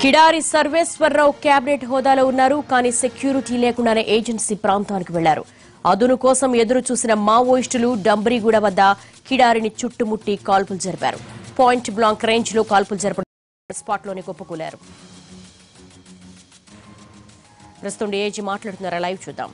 Kidari Sarveswara Rao cabinet హోదాలో ఉన్నారు కానీ సెక్యూరిటీ లేకుండానే ఏజెన్సీ ప్రాంతానికి వెళ్లారు అదును కోసం ఎదురు చూసిన మావోయిస్టులు డంబరిగూడ వద్ద కిడారిని చుట్టుముట్టి కాల్పులు జరిపారు పాయింట్ బ్లాంక్ రేంజ్ లో కాల్పులు జరపడం స్పాట్లోనే కుప్పకూలారు ప్రస్తుతం ఏజీ మాట్లాడుతున్నారు లైవ్ చూద్దాం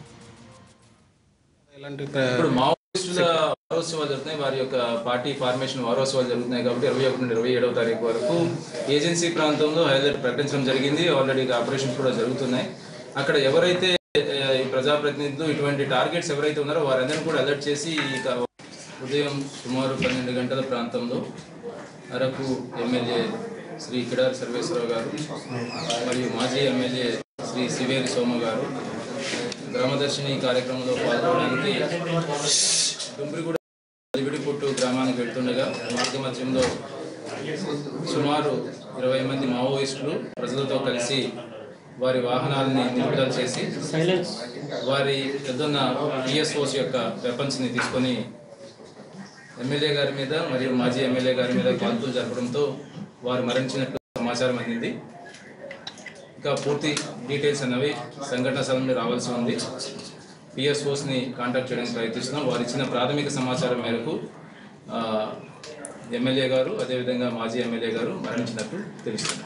ఇలాంటి ఇప్పుడు మావోయిస్టుల వారోత్సవాలు జరుగుతున్నాయి వారి యొక్క పార్టీ ఫార్మేషన్ వారోత్సవాలు జరుగుతున్నాయి కాబట్టి ఇరవై ఒకటి నుండి ఇరవై ఏడవ తారీఖు వరకు ఏజెన్సీ ప్రాంతంలో హైలైట్ ప్రకటించడం జరిగింది ఆల్రెడీ ఆపరేషన్స్ కూడా జరుగుతున్నాయి అక్కడ ఎవరైతే ఆ, ఈ ప్రజాప్రతినిధులు ఇటువంటి టార్గెట్స్ ఎవరైతే ఉన్నారో వారందరినీ కూడా అలర్ట్ చేసి ఇక ఉదయం సుమారు పన్నెండు గంటల ప్రాంతంలో అరకు ఎమ్మెల్యే శ్రీ కిడారి సర్వేశ్వరరావు గారు మరియు మాజీ ఎమ్మెల్యే శ్రీ సివేరి సోమ గారు గ్రామదర్శిని కార్యక్రమంలో పాల్గొనడానికి డుంబ్రిగూడ అలివిడిపుట్టు గ్రామానికి వెళ్తుండగా మార్గ మధ్యంలో సుమారు ఇరవై మంది మావోయిస్టులు ప్రజలతో కలిసి వారి వాహనాలని నిలుపుదల చేసి వారి పెద్దన్న పిఎస్ఓస్ యొక్క వెపన్స్ ని తీసుకొని ఎమ్మెల్యే గారి మీద మరియు మాజీ ఎమ్మెల్యే గారి మీద కాల్పులు జరపడంతో వారు మరణించినట్లు సమాచారం అందింది ఇంకా పూర్తి డీటెయిల్స్ అన్నవి సంఘటన స్థలం మీద రావాల్సి ఉంది పిఎస్ఓస్ని కాంటాక్ట్ చేయడానికి ప్రయత్నిస్తున్నాం వారు ఇచ్చిన ప్రాథమిక సమాచారం మేరకు ఆ, ఎమ్మెల్యే గారు అదేవిధంగా మాజీ ఎమ్మెల్యే గారు మరణించినట్టు తెలుస్తుంది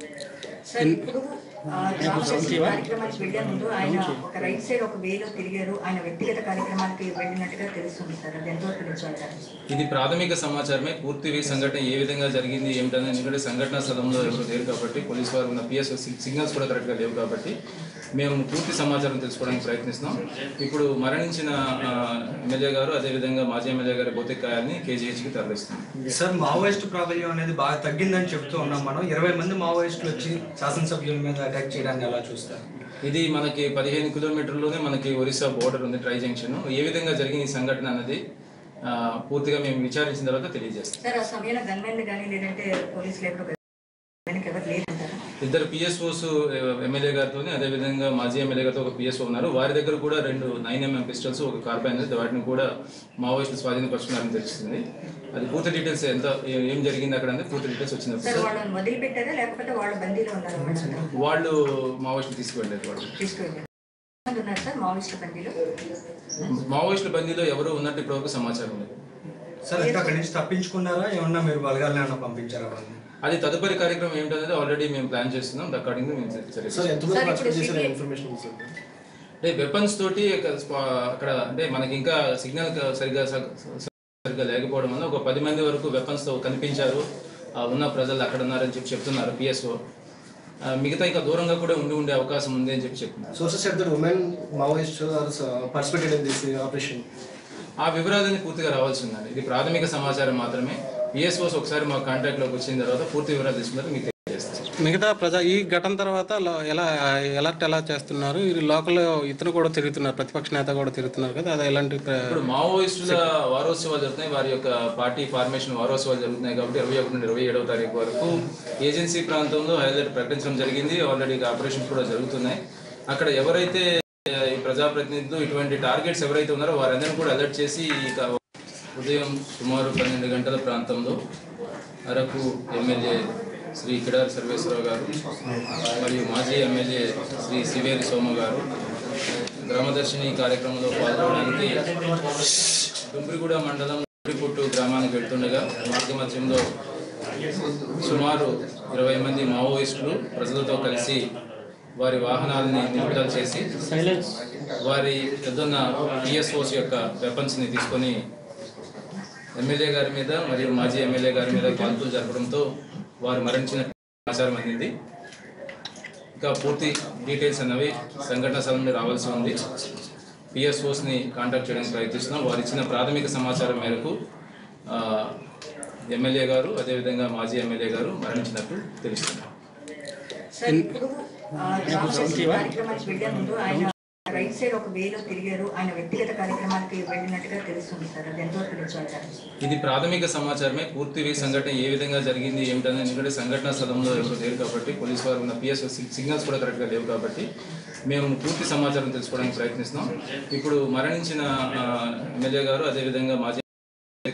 సార్ ఇప్పుడు ఆ, రామచంద్ర కార్యక్రమానికి వెళ్లే ముందు ఆయన ఒక రైట్ సైడ్ ఒక వేలో తిరిగారు ఆయన వ్యక్తిగత కార్యక్రమానికి వెళ్ళినట్టుగా తెలుస్తుంది సార్ అది ఎంతవరకు నిజమంటారు ఇది ప్రాథమిక సమాచారమే పూర్తి సంఘటన ఏ విధంగా జరిగింది ఏమిటని ఎందుకంటే సంఘటన స్థలంలో ఎవరు లేరు కాబట్టి పోలీస్ వారు ఉన్న పిఎస్ సిగ్నల్స్ కూడా కరెక్ట్గా లేవు కాబట్టి మేము పూర్తి సమాచారం తెలుసుకోవడానికి ప్రయత్నిస్తున్నాం ఇప్పుడు మరణించిన ఆ, ఎమ్మెల్యే గారు అదేవిధంగా మాజీ ఎమ్మెల్యే గారి భౌతికాయాన్ని కేజీహెచ్కి తరలిస్తున్నాం సార్ మావోయిస్ట్ ప్రాబల్యం అనేది బాగా తగ్గిందని చెప్తూ ఉన్నాం మనం ఇరవై మంది మావోయిస్టులు వచ్చి శాసనసభ్యుల మీద అటాక్ చేయడాన్ని ఎలా చూస్తారు ఇది మనకి పదిహేను కిలోమీటర్లోనే మనకి ఒరిస్సా బోర్డర్ ఉంది ట్రై జంక్షన్ ఏ విధంగా జరిగింది ఈ సంఘటన అన్నది ఆ, పూర్తిగా మేము విచారించిన తర్వాత తెలియజేస్తాం సార్ ఆ సమయంలో గన్మెన్ కానీ లేదంటే పోలీసులు ఎప్పుడు వెనక ఎవరు లేదంటారా ఇద్దరు పిఎస్ఓస్ ఎమ్మెల్యే గారితో అదేవిధంగా మాజీ ఎమ్మెల్యే గారితో ఒక పిఎస్ఓ ఉన్నారు వారి దగ్గర కూడా రెండు నైన్ ఎంఎం పిస్టల్స్ ఒక కార్బైన్ ఉంది వాటిని కూడా మావోయిస్టులు స్వాధీనపరుచుకున్నారని తెలుస్తుంది అది పూర్తి డీటెయిల్స్ ఎంత ఏ- ఏం జరిగింది అక్కడ అనేది పూర్తి డీటెయిల్స్ సార్ వచ్చినప్పుడు వాళ్ళని వదిలిపెట్టారా లేకపోతే వాళ్ళ బందీలో ఉన్నారు వాళ్ళంతా వాళ్ళు మావోయిస్టులు తీసుకువెళ్ళారు వాళ్ళు తీసుకువెళ్ళారు ఎంతమంది ఉన్నారు సార్ మావోయిస్టుల బందీలో మావోయిస్టుల బందీలో ఎవరు ఉన్నట్టు ఇప్పటివరకు సమాచారం లేదు సార్ ఇంకా అక్కడి నుంచి తప్పించుకున్నారా ఏమన్నా మీరు బలగాలని ఏమన్నా పంపించారా వాళ్ళని అది తదుపరి కార్యక్రమం ఏమిటనేది ఆల్రెడీ మేము ప్లాన్ చేస్తున్నాం అకార్డింగ్ మేము చర్య సార్ ఎంతమంది సార్, ఇప్పుడు పార్టిసిపేట్ చేసిన సిబిఐ ఇన్ఫర్మేషన్ ఉంది సార్ అంటే వెపన్స్ తోటి ఒక స్పా- అక్కడ అంటే మనకి ఇంకా సిగ్నల్ సరిగ్గా స- సరిగ్గా లేకపోవడం వల్ల ఒక పది మంది వరకు వెపన్స్ తో కనిపించారు ఆ ఉన్న ప్రజలు అక్కడ ఉన్నారని చెప్పి చెప్తున్నారు పిఎస్ఓ మిగతా ఇంకా దూరంగా కూడా ఉండి ఉండే అవకాశం ఉంది అని చెప్పి చెప్తున్నారు sources said that women Maoist participated in this operation ఆ వివరాలన్నీ పూర్తిగా రావాల్సి ఉందండి ఇది ప్రాథమిక సమాచారం మాత్రమే పిఎస్ఓస్ ఒకసారి మా కాంటాక్ట్లోకి వచ్చిన తర్వాత పూర్తి వివరాలు తీసుకున్నారు మీకు తెలియజేస్తాం మిగతా ప్రజా ఈ ఘటన తర్వాత లో- ఎలా ఎలర్ట్ ఎలా చేస్తున్నారు ఈ లోకల్ ఇతను కూడా తిరుగుతున్నారు ప్రతిపక్ష నేత కూడా తిరుగుతున్నారు కదా అది ఎలాంటి ప్ర- ఇప్పుడు మావోయిస్టుల వారోత్సవాలు జరుగుతున్నాయి వారి యొక్క పార్టీ ఫార్మేషన్ వారోత్సవాలు జరుగుతున్నాయి కాబట్టి ఇరవై ఒకటి నుండి ఇరవై ఏడవ తారీఖు వరకు ఏజెన్సీ ప్రాంతంలో హైలైట్ ప్రకటించడం జరిగింది ఆల్రెడీ ఆపరేషన్స్ కూడా జరుగుతున్నాయి అక్కడ ఎవరైతే ఆ, ఈ ప్రజాప్రతినిధులు ఇటువంటి టార్గెట్స్ ఎవరైతే ఉన్నారో వారందరినీ కూడా అలర్ట్ చేసి ఇక ఉదయం సుమారు పన్నెండు గంటల ప్రాంతంలో అరకు ఎమ్మెల్యే శ్రీ కిడారి సర్వేశ్వరరావు గారు మరియు మాజీ ఎమ్మెల్యే శ్రీ సివేరి సోమ గారు గ్రామదర్శిని కార్యక్రమంలో పాల్గొనడానికి డుంబ్రిగూడ మండలం డుంబ్రిపుట్టు గ్రామానికి వెళ్తుండగా మార్గ మధ్యంలో సుమారు ఇరవై మంది మావోయిస్టులు ప్రజలతో కలిసి వారి వాహనాలని నిలుపుదల చేసి వారి పెద్దన్న పిఎస్ఓస్ యొక్క వెపన్స్ ని తీసుకొని ఎమ్మెల్యే గారి మీద మరియు మాజీ ఎమ్మెల్యే గారి మీద కాల్పులు జరపడంతో వారు మరణించినట్టు సమాచారం అందింది ఇంకా పూర్తి డీటెయిల్స్ అన్నవి సంఘటన స్థలం మీద రావాల్సి ఉంది పిఎస్ఓస్ని కాంటాక్ట్ చేయడానికి ప్రయత్నిస్తున్నాం వారు ఇచ్చిన ప్రాథమిక సమాచారం మేరకు ఆ, ఎమ్మెల్యే గారు అదేవిధంగా మాజీ ఎమ్మెల్యే గారు మరణించినట్టు తెలుస్తుంది సార్ ఇప్పుడు ఆ, రామచంద్ర కార్యక్రమానికి వెళ్లే ముందు ఆయన రైట్ సైడ్ ఒక వేలో తిరిగారు ఆయన వ్యక్తిగత కార్యక్రమానికి వెళ్ళినట్టుగా తెలుస్తుంది సార్ అది ఎంతవరకు నిజమంటారు ఇది ప్రాథమిక సమాచారమే పూర్తి సంఘటన ఏ విధంగా జరిగింది ఏమిటని ఎందుకంటే సంఘటన స్థలంలో ఎవరు లేరు కాబట్టి పోలీస్ వారు ఉన్న పిఎస్ సిగ్నల్స్ కూడా కరెక్ట్గా లేవు కాబట్టి మేము పూర్తి సమాచారం తెలుసుకోవడానికి ప్రయత్నిస్తున్నాం ఇప్పుడు మరణించిన ఆ, ఎమ్మెల్యే గారు అదేవిధంగా మాజీ కాయాన్ని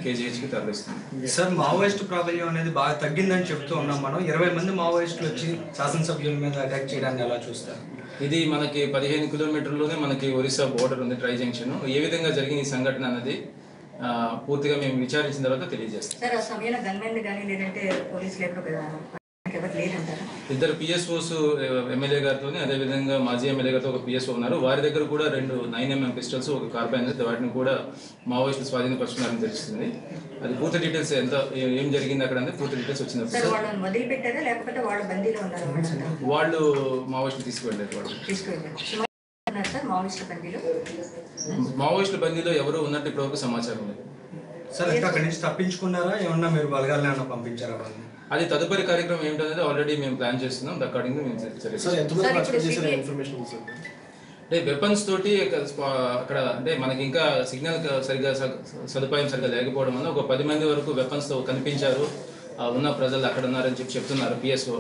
కేజీహెచ్కి తరలిస్తుంది సార్ మావోయిస్ట్ ప్రాబల్యం అనేది బాగా తగ్గిందని చెప్తూ ఉన్నాం మనం ఇరవై మంది మావోయిస్టులు వచ్చి శాసనసభ్యుల మీద అటాక్ చేయడాన్ని ఎలా చూస్తారు ఇది మనకి పదిహేను కిలోమీటర్లోనే మనకి ఒరిస్సా బోర్డర్ ఉంది ట్రై జంక్షన్ ఏ విధంగా జరిగిన ఈ సంఘటన అన్నది ఆ, పూర్తిగా మేము విచారించిన తర్వాత తెలియజేస్తాం సార్ ఆ సమయంలో గన్మెన్ కానీ లేదంటే పోలీసులు ఎప్పుడు కదా ఆయనకి ఎవరు లేదంటారా ఇద్దరు పిఎస్ఓస్ ఎమ్మెల్యే గారితో అదేవిధంగా మాజీ ఎమ్మెల్యే గారితో ఒక పిఎస్ఓ ఉన్నారు వారి దగ్గర కూడా రెండు నైన్ ఎంఎం పిస్టల్స్ ఒక కార్బైన్ వాటిని కూడా మావోయిస్టులు స్వాధీనపరుచుకున్నారని తెలుస్తుంది అది పూర్తి డీటెయిల్స్ ఎంత ఏ- ఏం జరిగింది అక్కడ అనేది పూర్తి డీటెయిల్స్ సార్ వచ్చినప్పుడు వాళ్ళని వదిలిపెట్టారా లేకపోతే వాళ్ళ బందీలో ఉన్నారు వాళ్ళంతా వాళ్ళు మావోయిస్టులు తీసుకువెళ్ళారు వాళ్ళు తీసుకెళ్ళారు సుమారు ఉన్నారు సార్ మావోయిస్టుల బందీలో మావోయిస్టుల బందీలో ఎవరు ఉన్నట్టు ఇప్పటివరకు సమాచారం లేదు సార్ ఇంకా అక్కడి నుంచి తప్పించుకున్నారా ఏమన్నా మీరు బలగాలని ఏమన్నా పంపించారా వాళ్ళని అది తదుపరి కార్యక్రమం ఏంటనేది ఆల్రెడీ మేము ప్లాన్ చేస్తున్నాం అకార్డింగ్ మేము చర్య సార్ ఎంతమంది సార్, ఇప్పుడు పార్టిసిపేట్ చేసిన సిటీ- ఇన్ఫర్మేషన్ ఉంది సార్ అంటే వెపన్స్ తోటి ఒక స్పా- అక్కడ అంటే మనకి ఇంకా సిగ్నల్ క- సరిగా స- సదుపాయం సరిగా లేకపోవడం వల్ల ఒక పది మంది వరకు వెపన్స్ తో కనిపించారు ఆ, ఉన్న ప్రజలు అక్కడ ఉన్నారని చెప్పి చెప్తున్నారు పిఎస్ఓ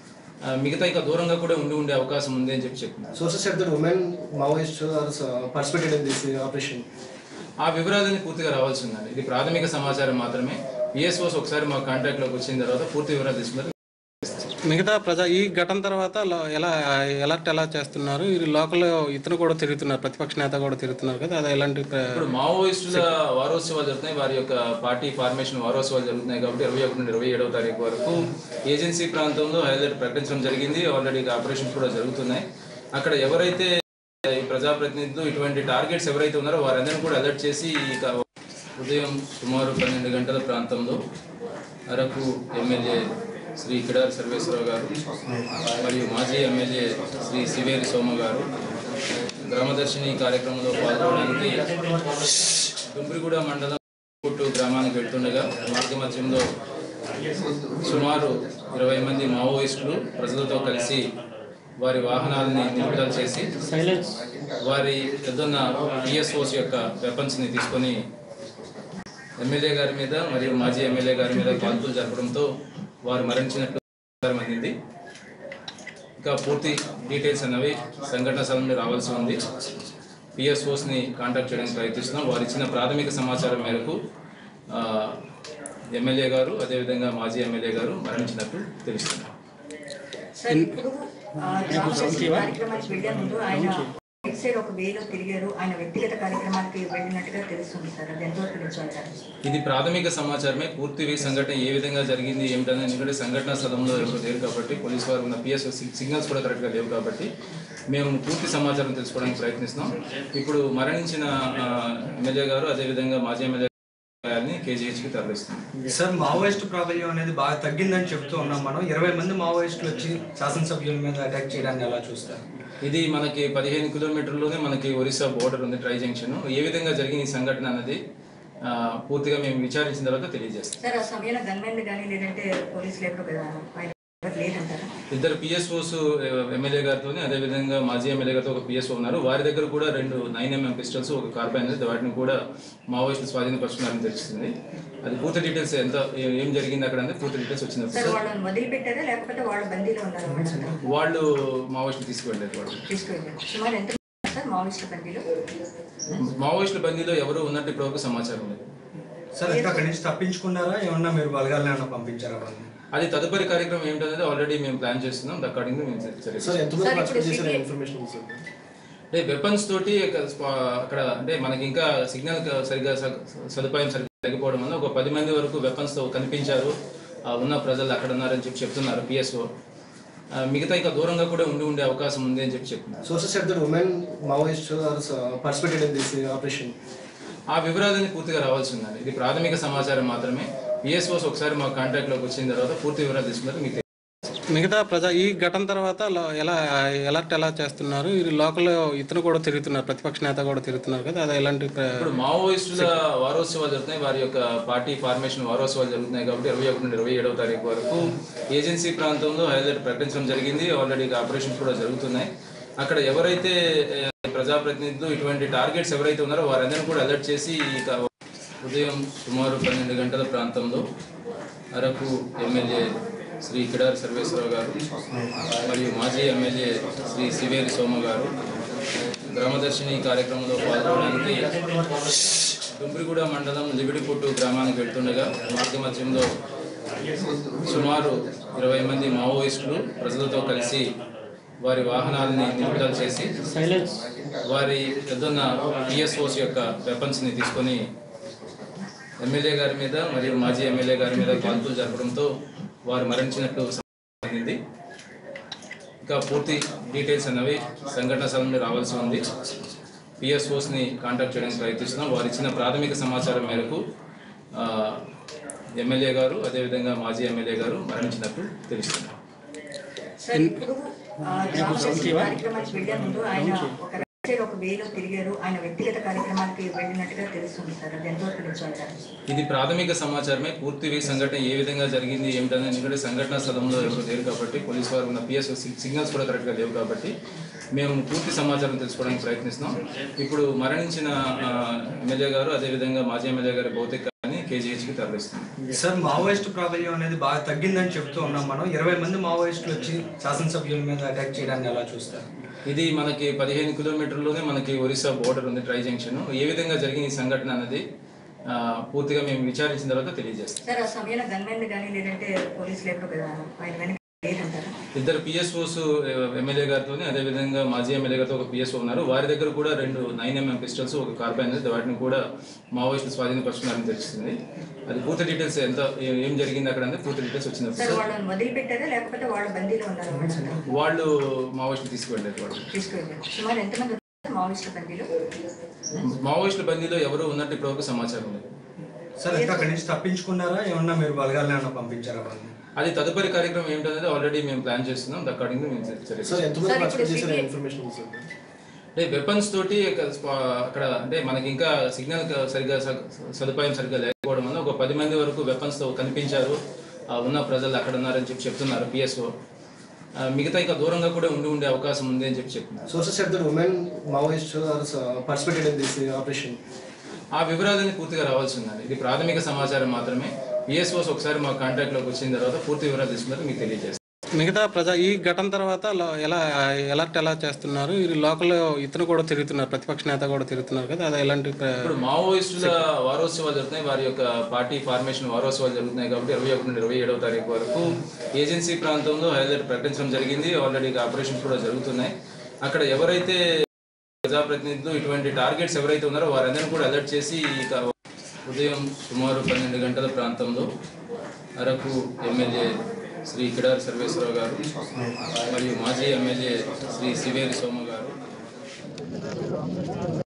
మిగతా ఇంకా దూరంగా కూడా ఉండి ఉండే అవకాశం ఉంది అని చెప్పి చెప్తున్నారు sources said that women Maoist are participated in this operation ఆ వివరాలన్నీ పూర్తిగా రావాల్సి ఉందండి ఇది ప్రాథమిక సమాచారం మాత్రమే పిఎస్ఓస్ ఒకసారి మా కాంటాక్ట్ లోకి వచ్చిన తర్వాత పూర్తి వివరాలు తీసుకున్నారు మిగతా ప్రజా ఈ ఘటన తర్వాత లో- ఎలా ఎలర్ట్ ఎలా చేస్తున్నారు ఈ లోకల్ ఇతను కూడా తిరుగుతున్నారు ప్రతిపక్ష నేత కూడా తిరుగుతున్నారు కదా అది ఎలాంటి ప్ర- ఇప్పుడు మావోయిస్టుల వారోత్సవాలు జరుగుతున్నాయి వారి యొక్క పార్టీ ఫార్మేషన్ వారోత్సవాలు జరుగుతున్నాయి కాబట్టి ఇరవై ఒకటి నుండి ఇరవై ఏడవ తారీఖు వరకు ఏజెన్సీ ప్రాంతంలో హైలైట్ ప్రకటించడం జరిగింది ఆల్రెడీ ఆపరేషన్స్ కూడా జరుగుతున్నాయి అక్కడ ఎవరైతే ఈ ప్రజాప్రతినిధులు ఇటువంటి టార్గెట్స్ ఎవరైతే ఉన్నారో వారందరినీ కూడా అలర్ట్ చేసి ఇక ఉదయం సుమారు పన్నెండు గంటల ప్రాంతంలో అరకు ఎమ్మెల్యే శ్రీ కిడారి సర్వేశ్వరరావు గారు మరియు మాజీ ఎమ్మెల్యే శ్రీ సివేరి సోమ గారు గ్రామదర్శిని కార్యక్రమంలో పాల్గొనడానికి దుమ్మిరిగూడ మండలం పుట్టు గ్రామానికి వెళ్తుండగా మార్గ మధ్యంలో సుమారు ఇరవై మంది మావోయిస్టులు ప్రజలతో కలిసి వారి వాహనాలని నిలుపుదల చేసి వారి పెద్దన్న పిఎస్ఓస్ యొక్క వెపన్స్ని తీసుకొని ఎమ్మెల్యే గారి మీద మరియు మాజీ ఎమ్మెల్యే గారి మీద కాల్పులు జరపడంతో వారు మరణించినట్లు సమాచారం అందింది ఇంకా పూర్తి డీటెయిల్స్ అనేవి సంఘటన స్థలం నుండి రావాల్సి ఉంది పిఎస్ఓస్ని కాంటాక్ట్ చేయడానికి ప్రయత్నిస్తున్నాం వారు ఇచ్చిన ప్రాథమిక సమాచారం మేరకు ఆ, ఎమ్మెల్యే గారు అదేవిధంగా మాజీ ఎమ్మెల్యే గారు మరణించినట్టు తెలుస్తుంది సార్ ఇప్పుడు ఆ, రామకృష్ణ కార్యక్రమానికి వెళ్లే ముందు ఆయన రైట్ సైడ్ ఒక వేలో తిరిగారు ఆయన వ్యక్తిగత కార్యక్రమానికి వెళ్ళినట్టుగా తెలుస్తుంది సార్ అది ఎంతవరకు నిజం అంటారు ఇది ప్రాథమిక సమాచారమే పూర్తి వే సంఘటన ఏ విధంగా జరిగింది ఏమిటనేది ఎందుకంటే సంఘటన స్థలంలో ఎవరు లేరు కాబట్టి పోలీసు వారు ఉన్న పిఎస్ సిగ్నల్స్ కూడా కరెక్ట్గా లేవు కాబట్టి మేము పూర్తి సమాచారం తెలుసుకోవడానికి ప్రయత్నిస్తున్నాం ఇప్పుడు మరణించిన ఆ, ఎమ్మెల్యే గారు అదేవిధంగా మాజీ ఎమ్మెల్యే గారిని కేజీహెచ్కి తరలిస్తుంది సార్ మావోయిస్ట్ ప్రాబల్యం అనేది బాగా తగ్గిందని చెప్తూ ఉన్నాం మనం ఇరవై మంది మావోయిస్టులు వచ్చి శాసనసభ్యుల మీద అటాక్ చేయడాన్ని ఎలా చూస్తారు ఇది మనకి పదిహేను కిలోమీటర్లోనే మనకి ఒరిస్సా బోర్డర్ ఉంది ట్రై జంక్షన్ ఏ విధంగా జరిగిన ఈ సంఘటన అన్నది ఆ, పూర్తిగా మేము విచారించిన తర్వాత తెలియజేస్తాం సార్ ఆ సమయంలో గన్మెన్ కానీ లేదంటే పోలీసులు ఎప్పుడు కదా ఆయన ఎవరు లేదంటారా ఇద్దరు పిఎస్ఓస్ ఎమ్మెల్యే గారితో అదేవిధంగా మాజీ ఎమ్మెల్యే గారితో ఒక పిఎస్ఓ ఉన్నారు వారి దగ్గర కూడా రెండు నైన్ ఎంఎం పిస్టల్స్ ఒక కార్బైన్ వాటిని కూడా మావోయిస్టులు స్వాధీనపరుచుకున్నారని తెలుస్తుంది అది పూర్తి డీటెయిల్స్ ఎంత ఏ- ఏం జరిగింది అక్కడ అనేది పూర్తి డీటెయిల్స్ సార్ వచ్చినప్పుడు వాళ్ళని వదిలిపెట్టారా లేకపోతే వాళ్ళ బందీలో ఉన్నారు వాళ్ళంతా వాళ్ళు మావోయిస్టులు తీసుకువెళ్ళారు వాళ్ళు తీసుకెళ్ళారు సుమారు ఎంత ఉన్నారు సార్ మావోయిస్టుల బందీలో మావోయిస్టుల బందీలో ఎవరు ఉన్నట్టు ఇప్పటివరకు సమాచారం లేదు సార్ ఇంకా అక్కడి నుంచి తప్పించుకున్నారా ఏమన్నా మీరు బలగాలని ఏమన్నా పంపించారా వాళ్ళని అది తదుపరి కార్యక్రమం ఏంటనేది ఆల్రెడీ మేము ప్లాన్ చేస్తున్నాం అకార్డింగ్ మేము చర్య సార్ ఎంతమంది సార్, ఇప్పుడు పార్టిసిపేట్ చేసిన సిటీ- ఇన్ఫర్మేషన్ ఉంది సార్ అంటే వెపన్స్ తోటి ఒక స్పా- అక్కడ అంటే మనకి ఇంకా సిగ్నల్ క- సరిగా స- సదుపాయం సరిగా లేకపోవడం వల్ల ఒక పది మంది వరకు వెపన్స్ తో కనిపించారు ఆ, ఉన్న ప్రజలు అక్కడ ఉన్నారని చెప్పి చెప్తున్నారు పిఎస్ఓ మిగతా ఇంకా దూరంగా కూడా ఉండి ఉండే అవకాశం ఉంది అని చెప్పి చెప్తున్నారు sources said that women Maoist are participated in this operation ఆ వివరాలన్నీ పూర్తిగా రావాల్సి ఉందండి ఇది ప్రాథమిక సమాచారం మాత్రమే పిఎస్ఓస్ ఒకసారి మా కాంటాక్ట్ లోకి వచ్చిన తర్వాత పూర్తి వివరాలు తీసుకున్నారు మీకు మిగతా ప్రజా ఈ ఘటన తర్వాత లో- ఎలా ఎలర్ట్ ఎలా చేస్తున్నారు ఈ లోకల్ ఇతను కూడా తిరుగుతున్నారు ప్రతిపక్ష నేత కూడా తిరుగుతున్నారు కదా అది ఎలాంటి ప్ర- ఇప్పుడు మావోయిస్టుల వారోత్సవాలు జరుగుతున్నాయి వారి యొక్క పార్టీ ఫార్మేషన్ వారోత్సవాలు జరుగుతున్నాయి కాబట్టి ఇరవై ఒకటి నుండి ఇరవై ఏడవ తారీఖు వరకు ఏజెన్సీ ప్రాంతంలో హైలైట్ ప్రకటించడం జరిగింది ఆల్రెడీ ఆపరేషన్స్ కూడా జరుగుతున్నాయి అక్కడ ఎవరైతే ఏ, ప్రజాప్రతినిధులు ఇటువంటి టార్గెట్స్ ఎవరైతే ఉన్నారో వారందరినీ కూడా అలర్ట్ చేసి ఇక ఉదయం సుమారు పన్నెండు గంటల ప్రాంతంలో అరకు ఎమ్మెల్యే శ్రీ కిడారి సర్వేశ్వరరావు గారు మరియు మాజీ ఎమ్మెల్యే శ్రీ సివేరి సోమ గారు గ్రామదర్శిని కార్యక్రమంలో పాల్గొనడానికి డుంబ్రిగూడ మండలం లిబిడిపుట్టు గ్రామానికి వెళ్తుండగా మార్గ మధ్యంలో సుమారు ఇరవై మంది మావోయిస్టులు ప్రజలతో కలిసి వారి వాహనాలని నిలుపుదల చేసి వారి ఎదున్న పిఎస్ఓస్ యొక్క వెపన్స్ని తీసుకొని ఎమ్మెల్యే గారి మీద మరియు మాజీ ఎమ్మెల్యే గారి మీద కాల్పులు జరపడంతో వారు మరణించినట్లు జరిగింది ఇంకా పూర్తి డీటెయిల్స్ అనేవి సంఘటన స్థలం మీద రావాల్సి ఉంది పిఎస్ఓస్ని కాంటాక్ట్ చేయడానికి ప్రయత్నిస్తున్నాం వారు ఇచ్చిన ప్రాథమిక సమాచారం మేరకు ఆ, ఎమ్మెల్యే గారు అదేవిధంగా మాజీ ఎమ్మెల్యే గారు మరణించినట్టు తెలుస్తుంది సార్ ఇప్పుడు ఆ, జాబ్ కార్యక్రమానికి వెళ్లే ముందు ఆయన ఒక రైట్ సైడ్ ఒక వేలో తిరిగారు ఆయన వ్యక్తిగత కార్యక్రమాలకి వెళ్ళినట్టుగా తెలుస్తుంది సార్ అది ఎంతవరకు నిజం అంటారు ఇది ప్రాథమిక సమాచారమే పూర్తి సంఘటన ఏ విధంగా జరిగింది ఏమిటని ఎందుకంటే సంఘటన స్థలంలో ఎవరు లేరు కాబట్టి పోలీసు వారు ఉన్న పిఎస్ సిగ్నల్స్ కూడా కరెక్ట్గా లేవు కాబట్టి మేము పూర్తి సమాచారం తెలుసుకోవడానికి ప్రయత్నిస్తున్నాం ఇప్పుడు మరణించిన ఆ, ఎమ్మెల్యే గారు అదేవిధంగా మాజీ ఎమ్మెల్యే గారి భౌతికాన్ని కేజీహెచ్కి తరలిస్తుంది సార్ మావోయిస్ట్ ప్రాబల్యం అనేది బాగా తగ్గిందని చెప్తూ ఉన్నాం మనం ఇరవై మంది మావోయిస్టులు వచ్చి శాసనసభ్యుల మీద అటాక్ చేయడాన్ని ఎలా చూస్తారు ఇది మనకి పదిహేను కిలోమీటర్లోనే మనకి ఒరిస్సా బోర్డర్ ఉంది ట్రై జంక్షన్ ఏ విధంగా జరిగిన ఈ సంఘటన అనేది ఆ, పూర్తిగా మేము విచారించిన తర్వాత తెలియజేస్తాం సార్ ఆ సమయంలో గన్మెన్ కానీ లేదంటే పోలీసులు ఎవరు కదా ఆయన వెనక లేదంటారా ఇద్దరు పిఎస్ఓస్ ఎమ్మెల్యే గారితో అదేవిధంగా మాజీ ఎమ్మెల్యే గారితో ఒక పిఎస్ఓ ఉన్నారు వారి దగ్గర కూడా రెండు నైన్ ఎంఎం పిస్టల్స్ ఒక కార్బైన్ ఉంది. వాటిని కూడా మావోయిస్టులు స్వాధీనపరుచుకున్నారని తెలుస్తుంది అది పూర్తి డీటెయిల్స్ ఎంత ఏ- ఏం జరిగింది అక్కడ అనేది పూర్తి డీటెయిల్స్ వచ్చినప్పుడు సార్ వాళ్ళని వదిలిపెట్టారా లేకపోతే వాళ్ళ బందీలో ఉన్నారు వాళ్ళంతా? వాళ్ళు మావోయిస్టులు తీసుకువెళ్ళారు వాళ్ళు తీసుకువెళ్ళారు సుమారు ఎంతమంది ఉన్నారు మావోయిస్టుల బందీలో మావోయిస్టుల బందీలో ఎవరు ఉన్నట్టు ఇప్పటివరకు సమాచారం లేదు సార్ ఇంకా అక్కడి నుంచి తప్పించుకున్నారా ఏమన్నా మీరు బలగాలను ఏమన్నా పంపించారా వాళ్ళని అది తదుపరి కార్యక్రమం ఏంటనేది ఆల్రెడీ మేము ప్లాన్ చేస్తున్నాం అకార్డింగ్ మేము చర్య సార్ ఎంతమంది సార్, ఇప్పుడు పార్టిసిపేట్ చేశారు సిటీ- ఇన్ఫర్మేషన్ ఉంది సార్ అంటే వెపన్స్ తోటి ఒక స్పా- అక్కడ అంటే మనకి ఇంకా సిగ్నల్ క- సరిగ్గా స- సదుపాయం సరిగ్గా లేకపోవడం వల్ల ఒక పది మంది వరకు వెపన్స్ తో కనిపించారు ఆ ఉన్న ప్రజలు అక్కడ ఉన్నారని చెప్పి చెప్తున్నారు పిఎస్ఓ మిగతా ఇంకా దూరంగా కూడా ఉండి ఉండే అవకాశం ఉంది అని చెప్పి చెప్తున్నారు Sources said that women Maoists are uh, participated in this uh, operation. ఆ వివరాలన్నీ పూర్తిగా రావాల్సి ఉందండి ఇది ప్రాథమిక సమాచారం మాత్రమే పిఎస్ఓస్ ఒకసారి మా కాంటాక్ట్లోకి వచ్చిన తర్వాత పూర్తి వివరాలు తీసుకున్నారు మీకు తెలియజేస్తాం మిగతా ప్రజా ఈ ఘటన తర్వాత లో- ఎలా ఎలర్ట్ ఎలా చేస్తున్నారు ఈ లోకల్ ఇతను కూడా తిరుగుతున్నారు ప్రతిపక్ష నేత కూడా తిరుగుతున్నారు కదా అది ఎలాంటి ప్ర- ఇప్పుడు మావోయిస్టుల వారోత్సవాలు జరుగుతున్నాయి వారి యొక్క పార్టీ ఫార్మేషన్ వారోత్సవాలు జరుగుతున్నాయి కాబట్టి ఇరవై ఒకటి నుండి ఇరవై ఏడవ తారీఖు వరకు ఏజెన్సీ ప్రాంతంలో హైలైట్ ప్రకటించడం జరిగింది ఆల్రెడీ ఆపరేషన్స్ కూడా జరుగుతున్నాయి అక్కడ ఎవరైతే ప్రజాప్రతినిధులు ఇటువంటి టార్గెట్స్ ఎవరైతే ఉన్నారో వారందరినీ కూడా అలర్ట్ చేసి ఇక ఉదయం సుమారు పన్నెండు గంటల ప్రాంతంలో అరకు ఎమ్మెల్యే శ్రీ కిడారి సర్వేశ్వరరావు గారు మరియు మాజీ ఎమ్మెల్యే శ్రీ సివేరి సోమ గారు